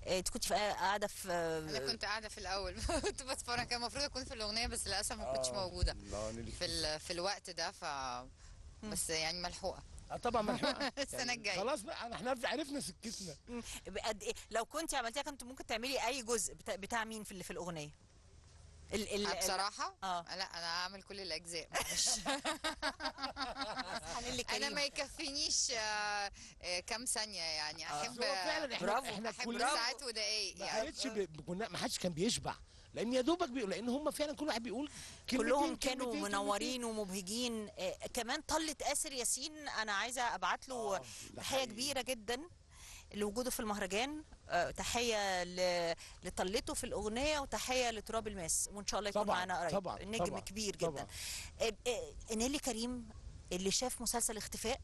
آه، انت كنت في- قاعده في انا كنت قاعده في الاول كنت بتفرج كان المفروض اكون في الاغنيه بس للاسف ما كنتش موجوده لا نيلي في ال... في الوقت ده ف بس يعني ملحوقه آه طبعا ملحوقه السنة الجاية. خلاص بقى احنا عرفنا سكتنا مم. قد ايه لو كنت عملتيها كنت ممكن تعملي اي جزء بتاع, بتاع مين في اللي في الاغنيه ال ال آه، بصراحه اه لا انا هعمل كل الاجزاء معلش هنيلي انا كريم ما يكفينيش آه، آه، كام ثانيه يعني احب بس هو فعلا احنا برافو. احنا احب كلنا ساعات ودقايق ما يعني كانتش ب- كنا ما حدش كان بيشبع لان يا دوبك بيقول لان هم فعلا كل واحد بيقول كلمتين- كلهم كانوا كلمتين- منورين ومبهجين آه كمان طلة آسر ياسين أنا عايزة أبعت له آه، ده تحية حقيقي. كبيرة جدا لوجوده في المهرجان آه تحية ل- لطلته في الأغنية وتحية لتراب الماس وإن شاء الله يكون طبعاً، معانا قريب طبعاً، نجم طبعاً، كبير طبعاً. جدا آه، آه، نيلي كريم اللي شاف مسلسل اختفاء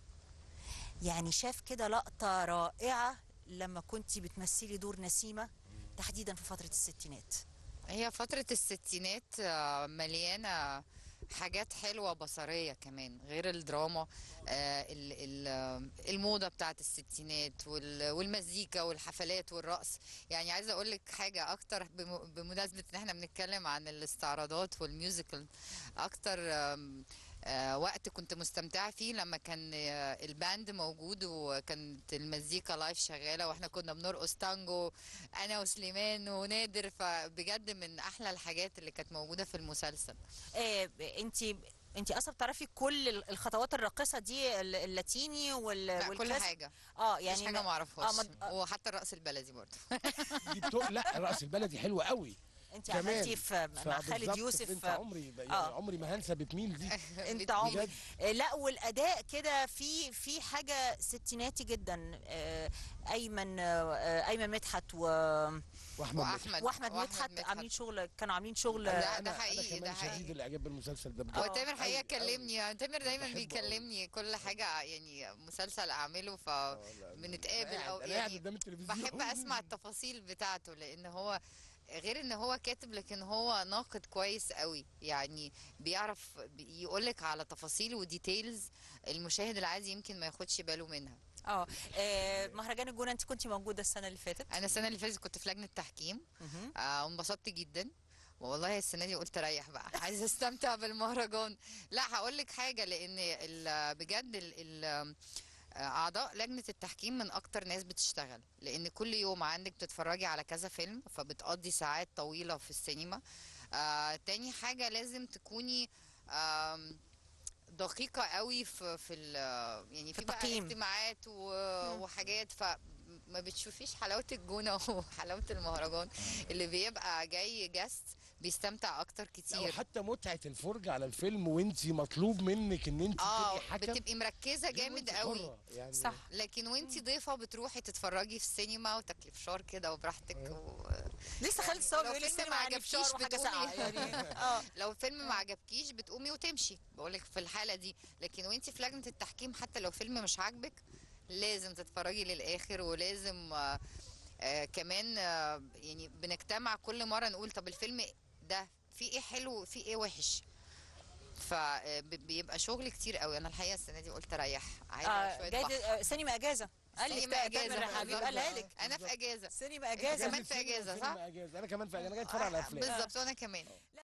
يعني شاف كده لقطة رائعة لما كنت بتمثلي دور نسيمة تحديدا في فترة الستينات هي فترة الستينات آه، مليانة حاجات حلوة بصرية كمان غير الدراما آه، ال- ال- آه، الموضة بتاعت الستينات وال- والمزيكا والحفلات والرقص يعني عايزة أقول لك حاجة أكتر بم- بمناسبة إن إحنا بنتكلم عن الاستعراضات والميوزيكال أكتر آم، آه، وقت كنت مستمتعة فيه لما كان آه، الباند موجود وكانت المزيكا لايف شغالة واحنا كنا بنرقص تانجو انا وسليمان ونادر فبجد من احلى الحاجات اللي كانت موجودة في المسلسل آه انت انت اصلا بتعرفي كل ال- الخطوات الراقصه دي ال- اللاتيني وال لا كل والكلاسيك؟ حاجة اه يعني يعني مش حاجة ما- ما اعرفهاش اه ما- آه، وحتى الرقص البلدي برضه دي بتو... لا الرقص البلدي حلو قوي انت كمان. عملتي في مع خالد فبالظبط يوسف انت عمري يعني آه. عمري ما هنسى بتميل دي انت عمري بجد. آه، لا والاداء كده في في حاجه ستيناتي جدا آه، ايمن آه، ايمن مدحت و واحمد مدحت. واحمد واحمد مدحت عاملين شغل كانوا عاملين شغل لا، آه، ده أنا- حقيقي، انا ده كمان حقيقي. شديد الاعجاب بالمسلسل ده بجد هو تامر حقيقة أوي، أوي. كلمني تامر دايما بحبه بيكلمني كل حاجة يعني مسلسل اعمله فبنتقابل أنا او قاعد- أنا قاعد يعني قدام التلفزيون. بحب اسمع التفاصيل بتاعته لان هو غير ان هو كاتب لكن هو ناقد كويس قوي يعني بيعرف يقولك على تفاصيل وديتيلز المشاهد العادي يمكن ما ياخدش باله منها اه آه، مهرجان الجونه انت كنت موجوده السنه اللي فاتت انا السنه اللي فاتت كنت في لجنه تحكيم آه وانبسطت جدا والله السنه دي قلت اريح بقى عايزه استمتع بالمهرجان لا هقول لك حاجه لان ال- بجد ال ال اعضاء لجنه التحكيم من اكتر ناس بتشتغل لان كل يوم عندك بتتفرجي على كذا فيلم فبتقضي ساعات طويله في السينما آه تاني حاجه لازم تكوني آم، دقيقة قوي في في ال- يعني في في بقى التقييم. اجتماعات و- وحاجات فما بتشوفيش حلاوة الجونة وحلاوة المهرجان اللي بيبقى جاي جاست بيستمتع اكتر لا، كتير وحتى متعه الفرجه على الفيلم وانت مطلوب منك ان انت اه تبقي حكم بتبقي مركزة دي جامد وانت قوي حرة. يعني صح لكن وانتي ضيفة بتروحي تتفرجي في السينما وتاكلي فشار كده وبراحتك و... لسه خالد يعني الصاوي لو بيقول لي فيلم السينما ما يعني عجبكيش فشار وحاجه بتقومي- ساقعه يعني اه لو الفيلم ما عجبكيش بتقومي وتمشي بقولك في الحالة دي لكن وانتي في لجنة التحكيم حتى لو فيلم مش عاجبك لازم تتفرجي للآخر ولازم آه آه كمان آه يعني بنجتمع كل مرة نقول طب الفيلم ده فيه ايه حلو وفيه ايه وحش فبيبقى شغل كتير قوي انا الحقيقه السنه دي قلت اريح عايزه آه، شويه جاي بحر. آه، سينما اجازه قال لي سينما تامر اجازه حبيب قالها لك انا في اجازه سينما انت اجازه كمان في سينما- اجازه سينما صح؟ اجازه انا كمان في انا جاي اتفرج على افلام بالظبط وانا كمان